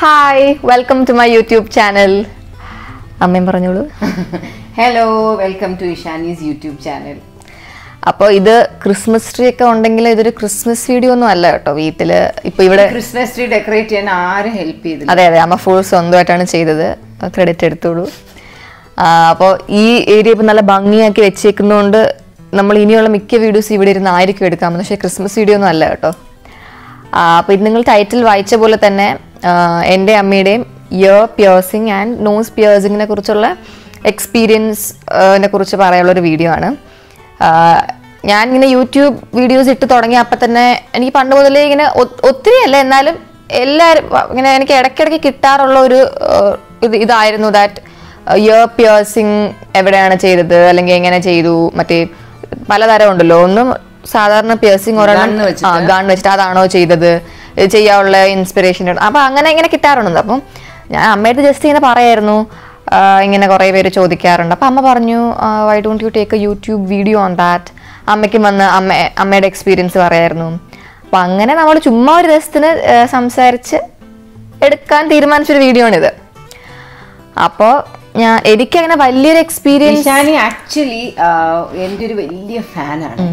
Hi welcome to my YouTube channel അമ്മയും പറഞ്ഞോളൂ hello welcome to Ishani's YouTube channel അപ്പോൾ ഇത് ക്രിസ്മസ് ട്രീ ഒക്കെ ഉണ്ടെങ്കിൽ ഇതൊരു ക്രിസ്മസ് വീഡിയോ ഒന്നും അല്ല കേട്ടോ വീട്ടില് ഇപ്പൊ ഇവിടെ ക്രിസ്മസ് ട്രീ ഡെക്കറേറ്റ് ചെയ്യാൻ ആരും ഹെൽപ്പ് ചെയ്തില്ല അതെ അതെ അമ്മ ഫുൾ സ്വന്തമായിട്ടാണ് ചെയ്തത് ക്രെഡിറ്റ് എടുത്തോളൂ അപ്പോൾ ഈ ഏരിയ ഇപ്പം നല്ല ഭംഗിയാക്കി വെച്ചേക്കുന്നതുകൊണ്ട് നമ്മൾ ഇനിയുള്ള മിക്ക വീഡിയോസ് ഇവിടെ ഇരുന്ന് ആയിരിക്കും എടുക്കാമെന്ന് പക്ഷേ ക്രിസ്മസ് വീഡിയോ ഒന്നും അല്ല കേട്ടോ അപ്പോൾ ഇത് നിങ്ങൾ ടൈറ്റിൽ വായിച്ച പോലെ തന്നെ ആ, എൻ്റെ അമ്മയുടെയും ഇയർ പിയേഴ്സിങ് ആൻഡ് നോസ് പിയേഴ്സിങ്ങിനെ കുറിച്ചുള്ള എക്സ്പീരിയൻസിനെ കുറിച്ച് പറയാനുള്ള ഒരു വീഡിയോ ആണ് ആ, ഞാൻ ഇങ്ങനെ യൂട്യൂബ് വീഡിയോസ് ഇട്ട് തുടങ്ങിയ അപ്പം തന്നെ എനിക്ക് പണ്ട് മുതലേ ഇങ്ങനെ ഒ- ഒത്തിരി അല്ല എന്നാലും എല്ലാവരും ഇങ്ങനെ എനിക്ക് ഇടയ്ക്കിടയ്ക്ക് കിട്ടാറുള്ള ഒരു ആ, ഇത് ഇതായിരുന്നു ദാറ്റ് ഇയർ പിയേഴ്സിങ് എവിടെയാണ് ചെയ്തത് അല്ലെങ്കിൽ എങ്ങനെ ചെയ്തു മറ്റേ പലതരം ഉണ്ടല്ലോ ഒന്നും സാധാരണ പിയേഴ്സിങ് ഒരെണ്ണം Gun വെച്ചിട്ട്. ആ ഗൺ വെച്ചിട്ട് അതാണോ ചെയ്തത് ഇത് ചെയ്യാനുള്ള ഇൻസ്പിറേഷൻ അപ്പൊ അങ്ങനെ ഇങ്ങനെ കിട്ടാറുണ്ട് അപ്പം ഞാൻ അമ്മയുടെ ജസ്റ്റ് ഇങ്ങനെ പറയായിരുന്നു ആ, ഇങ്ങനെ കുറേ പേര് ചോദിക്കാറുണ്ട് അപ്പം അമ്മ പറഞ്ഞു why don't you take a YouTube video on that അമ്മയ്ക്കും വന്ന് അമ്മ അമ്മയുടെ എക്സ്പീരിയൻസ് പറയായിരുന്നു അപ്പം അങ്ങനെ നമ്മൾ ചുമ്മാ ഒരു രസത്തിന് ആ, സംസാരിച്ച് എടുക്കാൻ തീരുമാനിച്ചൊരു വീഡിയോ ആണിത് അപ്പോൾ ഞാൻ എനിക്കങ്ങനെ വലിയൊരു എക്സ്പീരിയൻസ് ഇഷാനി ആക്ച്വലി എൻ്റെ ഒരു വലിയ ഫാനാണ്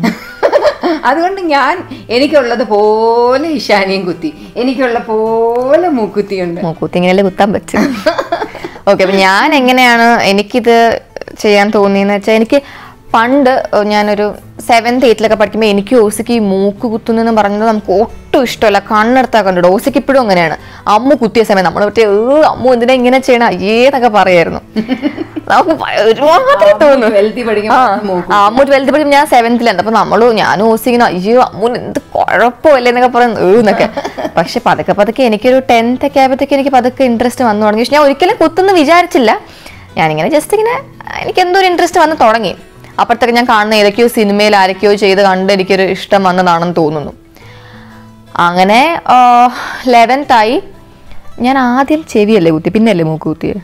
അതുകൊണ്ട് ഞാൻ എനിക്കുള്ളത് പോലെ ഇഷാനിയും കുത്തി എനിക്കുള്ള പോലെ മൂക്കുത്തിയുണ്ട് മൂക്കൂത്തി ഇങ്ങനെയല്ലേ കുത്താൻ പറ്റും ഓക്കെ അപ്പൊ ഞാൻ എങ്ങനെയാണ് എനിക്കിത് ചെയ്യാൻ തോന്നിയെന്ന് വെച്ചാൽ എനിക്ക് പണ്ട് ഞാനൊരു സെവൻത് എയ്റ്റിലൊക്കെ പഠിക്കുമ്പോൾ എനിക്ക് ഓസിക്ക് ഈ മൂക്ക് കുത്തുന്നെന്ന് പറഞ്ഞത് നമുക്ക് ഒട്ടും ഇഷ്ടമല്ല കണ്ണെടുത്താൽ കണ്ടിട്ട് ഓസിക്ക് ഇപ്പോഴും അങ്ങനെയാണ് അമ്മ കുത്തിയ സമയം നമ്മൾ മറ്റേ ഏ അമ്മ എന്തിനാ ഇങ്ങനെ ചെയ്യണം അയ്യേന്നൊക്കെ പറയായിരുന്നു നമുക്ക് ഭയ- ഒരുമാതിരി തോന്നും വെൽത്തി ആ പഠിക്കുമ്പോൾ മൂക്ക് ആ, അമ്മു ട്വൽത്ത് പഠിക്കും ഞാൻ സെവൻത്തിലാണ് അപ്പൊ നമ്മള് ഞാനും ഓസിങ്ങനെ അയ്യോ അമ്മു എന്ത് കുഴപ്പമില്ല എന്നൊക്കെ പറയുന്നു ഏ എന്നൊക്കെ പക്ഷെ പതുക്കെ പതുക്കെ എനിക്കൊരു ടെൻത്ത് ഒക്കെ ആയപ്പോഴത്തേക്ക് എനിക്ക് പതുക്കെ ഇൻട്രസ്റ്റ് വന്നു തുടങ്ങി പക്ഷെ ഞാൻ ഒരിക്കലും കുത്തുന്ന് വിചാരിച്ചില്ല ഞാനിങ്ങനെ ജസ്റ്റ് ഇങ്ങനെ എനിക്ക് എന്തോ ഒരു ഇൻട്രസ്റ്റ് വന്ന് തുടങ്ങി അപ്പോഴത്തേക്ക് ഞാൻ കാണുന്ന ഏതൊക്കെയോ സിനിമയിൽ ആരൊക്കെയോ ചെയ്ത് കണ്ട് എനിക്കൊരു ഇഷ്ടം വന്നതാണെന്ന് തോന്നുന്നു അങ്ങനെ ലെവൻത്ത് ആയി ഞാൻ ആദ്യം ചെവിയല്ലേ കുത്തി പിന്നല്ലേ മൂക്ക് കുത്തിയത്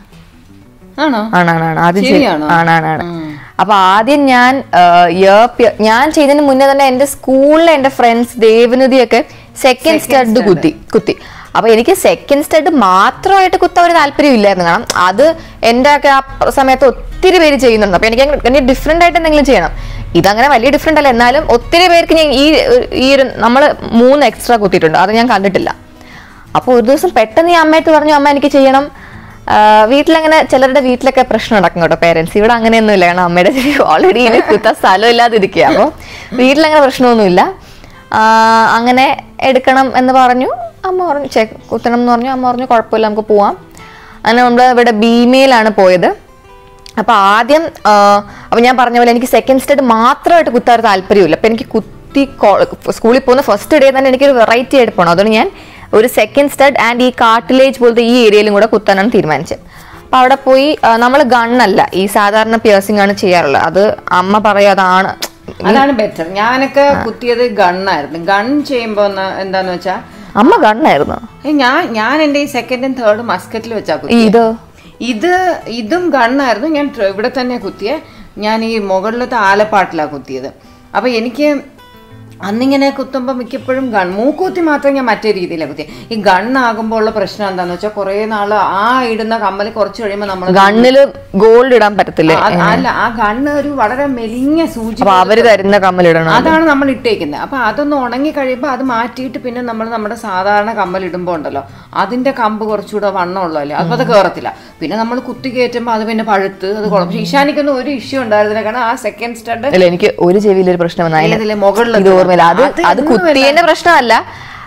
ആണോ ആണാണ് ആദ്യം ചെയ്- ശരിയാണോ? ആണാണ് അപ്പൊ ആദ്യം ഞാൻ ആ, year പി- ഞാൻ ചെയ്തതിന് മുന്നേ തന്നെ എന്റെ സ്കൂളിലെ എന്റെ ഫ്രണ്ട്സ് ദേവനദിയൊക്കെ സെക്കൻഡ് സ്റ്റഡ് കുത്തി കുത്തി അപ്പൊ എനിക്ക് സെക്കൻഡ് സ്റ്റഡ് മാത്രമായിട്ട് കുത്താൻ ഒരു താല്പര്യം ഇല്ലായിരുന്നു കാരണം അത് എന്റെ ഒക്കെ ആ സമയത്ത് ഒത്തിരി പേര് ചെയ്യുന്നുണ്ട് അപ്പൊ എനിക്ക് അങ്ങനെ ഡിഫറെന്റ് ആയിട്ട് എന്തെങ്കിലും ചെയ്യണം ഇതങ്ങനെ വലിയ ഡിഫറെന്റ് അല്ല എന്നാലും ഒത്തിരി പേർക്ക് ഞാൻ ഈ ഈ ഒരു നമ്മൾ മൂന്ന് എക്സ്ട്രാ കുത്തിയിട്ടുണ്ട് അത് ഞാൻ കണ്ടിട്ടില്ല അപ്പോൾ ഒരു ദിവസം പെട്ടെന്ന് ഈ അമ്മയത്ത് പറഞ്ഞു അമ്മ എനിക്ക് ചെയ്യണം ആ, വീട്ടിലങ്ങനെ ചിലരുടെ വീട്ടിലൊക്കെ പ്രശ്നം നടക്കും കേട്ടോ പേരൻസ് ഇവിടെ അങ്ങനെയൊന്നുമില്ല കാരണം അമ്മയുടെ ഓൾറെഡി ഇങ്ങനെ കുത്താൻ സ്ഥലം ഇല്ലാതിരിക്കുക അപ്പോൾ വീട്ടിലങ്ങനെ പ്രശ്നമൊന്നുമില്ല ആ, അങ്ങനെ എടുക്കണം എന്ന് പറഞ്ഞു അമ്മ പറഞ്ഞു ചെ കുത്തണം എന്ന് പറഞ്ഞു അമ്മ പറഞ്ഞു കുഴപ്പമില്ല നമുക്ക് പോവാം അങ്ങനെ നമ്മൾ ഇവിടെ ഭീമയിലാണ് പോയത് അപ്പോൾ ആദ്യം ആ, അപ്പോൾ ഞാൻ പറഞ്ഞ പോലെ എനിക്ക് സെക്കൻഡ് സ്റ്റഡ് മാത്രമായിട്ട് കുത്താൻ ഒരു താല്പര്യമില്ല അപ്പോൾ എനിക്ക് കുത്തി കോ- സ്കൂളിൽ പോകുന്ന ഫസ്റ്റ് ഡേ തന്നെ എനിക്കൊരു വെറൈറ്റി ആയിട്ട് പോകണം അതുകൊണ്ട് ഞാൻ ഒരു സെക്കൻഡ് സ്റ്റഡ് ആൻഡ് ഈ കാർട്ടിലേജ് പോലത്തെ ഈ ഏരിയയിലും കൂടെ കുത്താനാണ് തീരുമാനിച്ചത് അപ്പോൾ അവിടെ പോയി നമ്മൾ ഗണ്ണല്ല ഈ സാധാരണ പിയേഴ്സിംഗ് ആണ് ചെയ്യാറുള്ളത് അത് അമ്മ പറയും അതാണ് അതാണ് ബെറ്റർ ഞാനൊക്കെ കുത്തിയത് ഗണ്ണായിരുന്നു ഗൺ ചെയ്യുമ്പോ ഒന്ന് എന്താന്ന് വെച്ചാ അമ്മ ഗണ്ണായിരുന്നു ഏ, ഞാൻ ഞാൻ എൻ്റെ ഈ സെക്കൻഡും തേർഡും മസ്കറ്റിൽ വെച്ചാ ഈ കുത്തി ഇത് ഇത് ഇതും ഗണ്ണായിരുന്നു ഞാൻ ട്ര- ഇവിടെ തന്നെ കുത്തിയെ ഞാൻ ഈ മുകളിലത്തെ ആലപ്പാട്ടിലാണ് കുത്തിയത് അപ്പൊ എനിക്ക് അന്നിങ്ങനെ കുത്തുമ്പോൾ മിക്കപ്പോഴും ഗൺ മൂക്കുത്തി മാത്രം ഞാൻ മറ്റേ രീതിയിലാണ് കുത്തിയത് ഈ ഗണ്ണാകുമ്പോൾ ഉള്ള പ്രശ്നം എന്താന്ന് വെച്ചാൽ കുറേ നാള് ആ ഇടുന്ന കമ്മൽ കുറച്ച് കഴിയുമ്പോൾ നമ്മൾ ഗണ്ണില് ഗോൾഡ് ഇടാൻ പറ്റത്തില്ലേ അല്ല ആ ഗണ്ണ് ഒരു വളരെ മെലിഞ്ഞ സൂചി അപ്പൊ അവര് തരുന്ന കമ്മലിടണം അതാണ് നമ്മൾ ഇട്ടേക്കുന്നത് അപ്പൊ അതൊന്ന് ഉണങ്ങി കഴിയുമ്പോൾ അത് മാറ്റിയിട്ട് പിന്നെ നമ്മൾ നമ്മുടെ സാധാരണ കമ്മൽ ഇടുമ്പോൾ ഉണ്ടല്ലോ അതിന്റെ കമ്പ് കുറച്ചുകൂടെ വണ്ണമുള്ളതല്ലേ അപ്പൊ അത് കയറത്തില്ല പിന്നെ നമ്മൾ കുത്തി കയറ്റുമ്പോൾ അത് പിന്നെ പഴുത്ത് അത് കുഴപ്പം പക്ഷെ ഇഷാനിക്കൊന്നും ഒരു ഇഷ്യൂ ഉണ്ടായിരുന്നില്ല കാരണം ആ സെക്കൻഡ് സ്റ്റഡ് അല്ല എനിക്ക് ഒരു ചെവിയിൽ ഒരു പ്രശ്നം വന്നു അതിന് ഏതിലെ മുകളിൽ ഇത് ഓർമ്മയില്ല അത് അത് കുത്തിയതിന്റെ പ്രശ്നമല്ല